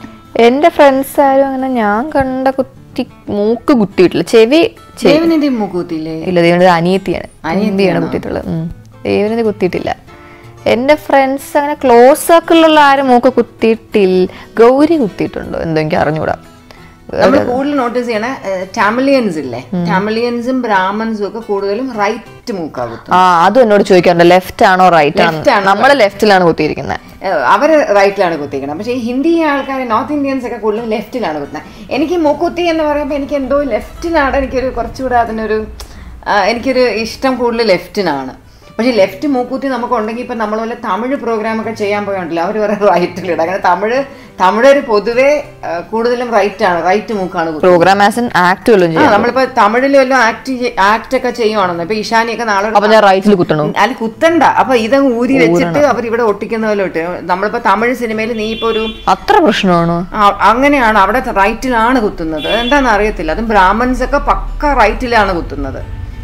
എന്റെ ഫ്രണ്ട്സ് ആരും അങ്ങനെ ഞാൻ കണ്ട കുത്തി മൂക്ക് കുത്തിയിട്ടില്ല ചെവി ചെ- ദേവനെന്തെയും മൂക്ക് കുത്തിയില്ലേ ഇല്ല ദേവനത് അനിയത്തിയാണ് അനിയത്തിയാണ് കുത്തിയിട്ടുള്ളത് ഉം. ദേവനത് കുത്തിയിട്ടില്ല എന്റെ ഫ്രണ്ട്സ് അങ്ങനെ ക്ലോസ് സർക്കിളിലുള്ള ആരും മൂക്ക് കുത്തിയിട്ടില്ല ഗൗരി കുത്തിയിട്ടുണ്ടോ എന്തോ എനിക്ക് അറിഞ്ഞൂടാ നമ്മൾ കൂടുതൽ നോട്ടീസ് ചെയ്യണ ടാമിലിയൻസ് ഇല്ലേ ടാമിലിയൻസും ബ്രാഹ്മൺസും ഒക്കെ കൂടുതലും റൈറ്റ് മൂക്കാ കുത്തും ആ അതും എന്നോട് ചോദിക്കാറുണ്ട് ലെഫ്റ്റ് ആണോ റൈറ്റ് ആണോ Left ആണോ നമ്മള് ലെഫ്റ്റിലാണ് കുത്തിയിരിക്കുന്നത് ഏഹ് അവര് റൈറ്റിലാണ് കുത്തിക്കുന്നത് പക്ഷേ ഈ ഹിന്ദി ആൾക്കാർ നോർത്ത് ഇന്ത്യൻസ് ഒക്കെ കൂടുതലും ലെഫ്റ്റിലാണ് കുത്തുന്നത് എനിക്ക് മൂക്കുത്തി എന്ന് പറയുമ്പോൾ എനിക്ക് എന്തോ ലെഫ്റ്റിനാണ് എനിക്കൊരു കുറച്ചുകൂടെ അതിനൊരു ആ, എനിക്കൊരു ഇഷ്ടം കൂടുതൽ ലെഫ്റ്റിനാണ് പക്ഷേ ലെഫ്റ്റ് മൂക്കുത്തി നമുക്ക് ഉണ്ടെങ്കിൽ ഇപ്പം നമ്മൾ വല്ല തമിഴ് പ്രോഗ്രാം ഒക്കെ ചെയ്യാൻ പോയുണ്ടല്ലോ അവർ വേറെ റൈറ്റിലിടും അങ്ങനെ തമിഴ് തമിഴർ പൊതുവേ ആ, കൂടുതലും റൈറ്റാണ് റൈറ്റ് മൂക്കാണ് കുത്തുന്നത് പ്രോഗ്രാം ആസ് എൻ ആക്ട് വല്ലതും ആ ചെയ്യും നമ്മളിപ്പോ തമിഴിൽ വല്ലതും ആക്ട് ആക്ട് ഒക്കെ ചെയ്യുവാണെന്ന് ഇപ്പൊ ഇഷാനിയൊക്കെ നാളെ അപ്പൊ ഞാൻ റൈറ്റിൽ കുത്തണോ അല്ല കുത്തണ്ട അപ്പൊ ഇതങ്ങ് ഊരി വെച്ചിട്ട് അവർ ഇവിടെ ഒട്ടിക്കുന്ന പോലെ ഇട്ട് നമ്മളിപ്പോ തമിഴ് സിനിമയിൽ നീ ഇപ്പൊ ഒരു അത്ര പ്രശ്നമാണോ ആ, അങ്ങനെയാണ് അവിടെ റൈറ്റിലാണ് കുത്തുന്നത് എന്താണെന്ന് അറിയത്തില്ല അതും ബ്രാഹ്മൺസ് ഒക്കെ പക്ക റൈറ്റിലാണ് കുത്തുന്നത്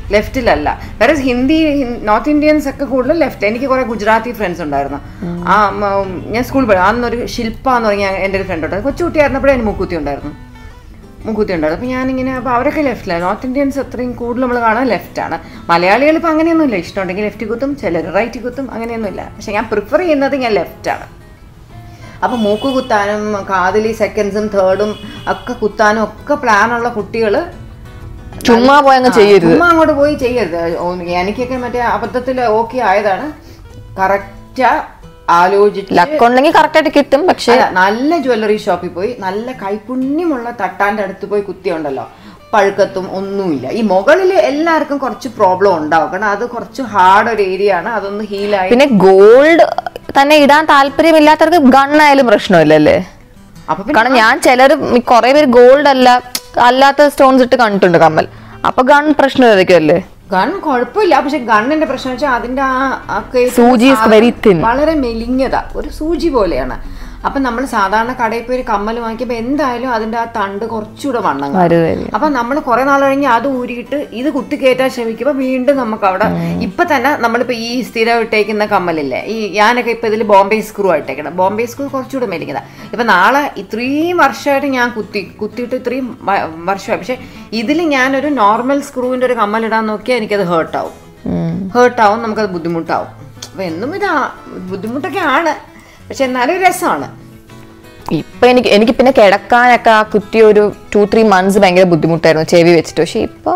ലെഫ്റ്റിലല്ല വേറെ ഹിന്ദി നോർത്ത് ഇന്ത്യൻസ് ഒക്കെ കൂടുതൽ ലെഫ്റ്റ് എനിക്ക് കുറെ ഗുജറാത്തി ഫ്രണ്ട്സ് ഉണ്ടായിരുന്നു ആ ഉം, ഞാൻ സ്കൂളിൽ പോയി അന്നൊരു ശില്പ എന്ന് പറഞ്ഞ എൻ്റെ ഒരു ഫ്രണ്ട് ഉണ്ടായിരുന്നു കൊച്ചുകുട്ടിയായിരുന്നപ്പോഴേ എനിക്ക് മൂക്കുത്തി ഉണ്ടായിരുന്നു മൂക്കുത്തി ഉണ്ടായിരുന്നു അപ്പോൾ ഞാനിങ്ങനെ അപ്പോൾ അവരൊക്കെ ലെഫ്റ്റിലാണ് നോർത്ത് ഇന്ത്യൻസ് അത്രയും കൂടുതൽ നമ്മൾ കാണാൻ ലെഫ്റ്റാണ് മലയാളികൾ ഇപ്പോൾ അങ്ങനെയൊന്നുമില്ല ഇഷ്ടമുണ്ടെങ്കിൽ ലെഫ്റ്റ് കുത്തും ചിലർ റൈറ്റ് കുത്തും അങ്ങനെയൊന്നുമില്ല പക്ഷെ ഞാൻ പ്രിഫർ ചെയ്യുന്നത് ഞാൻ ലെഫ്റ്റാണ് അപ്പോൾ മൂക്ക് കുത്താനും കാതിൽ സെക്കൻഡ്സും തേർഡും ഒക്കെ കുത്താനും ഒക്കെ പ്ലാനുള്ള കുട്ടികൾ ചുമ്മാ പോയങ്ങ് ചെയ്യരുത് ചുമ്മാ അങ്ങോട്ട് പോയി ചെയ്യരുത് ഓ, എനിക്കൊക്കെ മറ്റേ അബദ്ധത്തിൽ ഓക്കെ ആയതാണ് കറക്റ്റ് ആലോചിച്ച് ലക്ക് ഉണ്ടെങ്കിൽ കറക്റ്റ് ആയിട്ട് കിട്ടും പക്ഷെ അല്ല, നല്ല ജ്വല്ലറി ഷോപ്പിൽ പോയി നല്ല കൈപുണ്യമുള്ള തട്ടാന്റെ അടുത്ത് പോയി കുത്തിയുണ്ടല്ലോ പഴുക്കത്തും ഒന്നുമില്ല ഈ മുകളിൽ എല്ലാവർക്കും കുറച്ച് പ്രോബ്ലം ഉണ്ടാവും കാരണം അത് കുറച്ച് ഹാർഡ് ഒരു ഏരിയ ആണ് അതൊന്ന് ഹീലായി പിന്നെ ഗോൾഡ് തന്നെ ഇടാൻ താല്പര്യമില്ലാത്തവർക്ക് ഗണ്ണായാലും പ്രശ്നമില്ലല്ലേ അപ്പൊ പിന്നെ കാരണം ഞാൻ ചിലർ കുറെ പേര് ഗോൾഡ് അല്ല അല്ലാത്ത സ്റ്റോൺസ് ഇട്ട് കണ്ടിട്ടുണ്ട് കമ്മൽ അപ്പൊ ഗൺ പ്രശ്നമായിരിക്കും അല്ലേ ഗൺ കുഴപ്പമില്ല പക്ഷെ ഗണ്ണിന്റെ പ്രശ്നം വെച്ചാൽ അതിന്റെ ആ ആ കേസ് സൂചി is very thin. വളരെ മെലിഞ്ഞതാ ഒരു സൂചി പോലെയാണ് അപ്പൊ നമ്മൾ സാധാരണ കടയിൽ പോയി ഒരു കമ്മൽ വാങ്ങിക്കുമ്പോൾ എന്തായാലും അതിന്റെ ആ തണ്ട് കുറച്ചുകൂടെ വണ്ണം കാണും. വരുതായിരിക്കും അപ്പൊ നമ്മൾ കുറെ നാൾ കഴിഞ്ഞ് അത് ഊരിയിട്ട് ഇത് കുത്തിക്കയറ്റാൻ ശ്രമിക്കുമ്പോൾ വീണ്ടും നമുക്ക് അവിടെ ഇപ്പൊ തന്നെ നമ്മളിപ്പോ ഈ സ്ഥിരം ഇട്ടേക്കുന്ന കമ്മലില്ലേ ഈ ഞാനൊക്കെ ഇപ്പൊ ഇതിൽ ബോംബെ സ്ക്രൂ ആയിട്ടേക്കണം ബോംബെ സ്ക്രൂ കുറച്ചുകൂടെ മെലിക്കതാ ഇപ്പൊ നാളെ ഇത്രയും വർഷമായിട്ട് ഞാൻ കുത്തി കുത്തിയിട്ട് ഇത്രയും വ- വർഷമായി പക്ഷെ ഇതിൽ ഞാനൊരു നോർമൽ സ്ക്രൂവിന്റെ ഒരു കമ്മലിടാൻ നോക്കിയാൽ എനിക്കത് ഹേർട്ടാവും ഉം. ഹേർട്ടാവും നമുക്കത് ബുദ്ധിമുട്ടാവും അപ്പൊ എന്നും ഇതാ ബുദ്ധിമുട്ടൊക്കെ ആണ് പക്ഷെ എന്നാലും ഒരു രസമാണ് ഇപ്പൊ എനിക്ക് എനിക്ക് പിന്നെ കിടക്കാനൊക്കെ ആ കുത്തി ഒരു ടു ത്രീ മന്ത്സ് ഭയങ്കര ബുദ്ധിമുട്ടായിരുന്നു ചെവി വെച്ചിട്ട് പക്ഷെ ഇപ്പൊ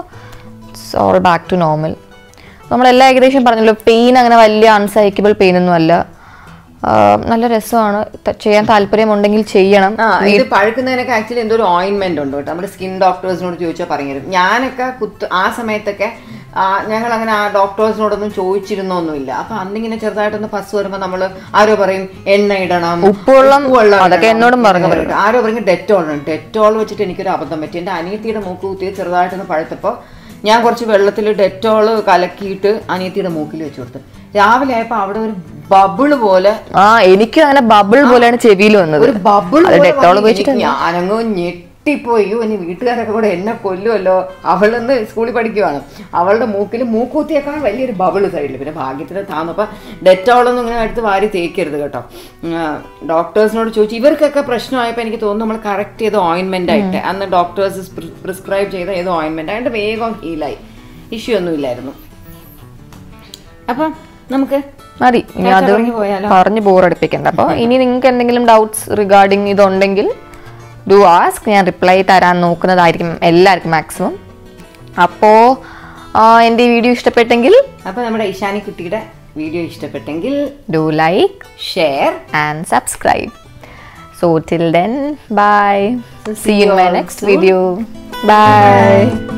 ഓൾ ബാക്ക് ടു നോർമൽ നമ്മളെല്ലാം ഏകദേശം പറഞ്ഞല്ലോ പെയിൻ അങ്ങനെ വലിയ അൺസൈക്കബിൾ പെയിൻ ഒന്നും അല്ല ആ, നല്ല രസമാണ് ത- ചെയ്യാൻ താല്പര്യമുണ്ടെങ്കിൽ ചെയ്യണം ആ ഇത് പഴുക്കുന്നതിനൊക്കെ ആക്ച്വലി എന്തോ ഒരു ഓയിൻമെന്റ് ഉണ്ട് കേട്ടോ നമ്മുടെ സ്കിൻ ഡോക്ടേഴ്സിനോട് ചോദിച്ചാൽ പറഞ്ഞു തരും ഞാനൊക്കെ കുത്ത് ആ സമയത്തൊക്കെ ആ, ഞങ്ങൾ അങ്ങനെ ആ ഡോക്ടേഴ്സിനോടൊന്നും ചോദിച്ചിരുന്നൊന്നുമില്ല അപ്പൊ അന്നിങ്ങനെ ചെറുതായിട്ടൊന്ന് പസ് വരുമ്പോൾ നമ്മൾ ആരോ പറയും എണ്ണ ഇടണം ഉപ്പുവെള്ളം ഉപ്പുവെള്ളം അതൊക്കെ ഇടണം. എന്നോടും പറഞ്ഞു എന്ന് പറയും. ആരോ പറയും ഡെറ്റോൾ ആണ് ഡെറ്റോൾ വെച്ചിട്ട് എനിക്കൊരു അബദ്ധം പറ്റി എൻ്റെ അനിയത്തിയുടെ മൂക്ക് കുത്തി ചെറുതായിട്ടൊന്ന് പഴുത്തപ്പോൾ ഞാൻ കുറച്ച് വെള്ളത്തിൽ ഡെറ്റോൾ കലക്കിയിട്ട് അനിയത്തിയുടെ മൂക്കിൽ വെച്ച് കൊടുത്തു രാവിലെ ആയപ്പോൾ അവിടെ ഒരു ബബിള് പോലെ ആ എനിക്കും അങ്ങനെ ബബിൾ പോലെയാണ് ചെവിയിൽ വന്നത് ഒരു ബബിൾ അത് ഡെറ്റോൾ ഉപയോഗിച്ചിട്ട് ഞാനങ്ങ് ഞെട്ടിപ്പോയി അയ്യോ, ഇനി വീട്ടുകാരൊക്കെ കൂടെ എന്നെ കൊല്ലുമല്ലോ അവളൊന്ന് സ്കൂളിൽ പഠിക്കുവാണ് അവളുടെ മൂക്കിൽ മൂക്കൂത്തിയേക്കാൾ വലിയൊരു ബബിള് സൈഡിൽ പിന്നെ ഭാഗ്യത്തിന് താന്നപ്പോൾ ഡെറ്റോളൊന്നും ഇങ്ങനെ എടുത്ത് വാരി തേക്കരുത് കേട്ടോ ഡോക്ടേഴ്സിനോട് ചോദിച്ചു ഇവർക്കൊക്കെ പ്രശ്നമായപ്പോൾ എനിക്ക് തോന്നുന്നു നമ്മൾ കറക്റ്റ് ചെയ്ത ഓയിൻമെൻ്റ് ആയിട്ട് അന്ന് ഡോക്ടേഴ്സ് പ്രിസ്ക്രൈബ് ചെയ്ത ഏതോ ഓയിൻമെൻ്റ് ആയിട്ട് വേഗം ഹീലായി ഇഷ്യൂ ഒന്നും ഇല്ലായിരുന്നു അപ്പം നമുക്ക് മതി ഇനി അത് ഇറങ്ങി പോയാലോ? പറഞ്ഞ് ബോറടിപ്പിക്കണ്ട അപ്പോൾ ഇനി നിങ്ങൾക്ക് എന്തെങ്കിലും ഡൗട്ട്സ് റിഗാർഡിങ് ഇതുണ്ടെങ്കിൽ ഡു ആസ്ക് ഞാൻ റിപ്ലൈ തരാൻ നോക്കുന്നതായിരിക്കും എല്ലാവർക്കും മാക്സിമം അപ്പോൾ എൻ്റെ ഈ വീഡിയോ ഇഷ്ടപ്പെട്ടെങ്കിൽ അപ്പോൾ നമ്മുടെ ഇഷാനി കുട്ടിയുടെ വീഡിയോ ഇഷ്ടപ്പെട്ടെങ്കിൽ do like share and subscribe. So till then, bye. So See see you in you my all next soon. video. Bye.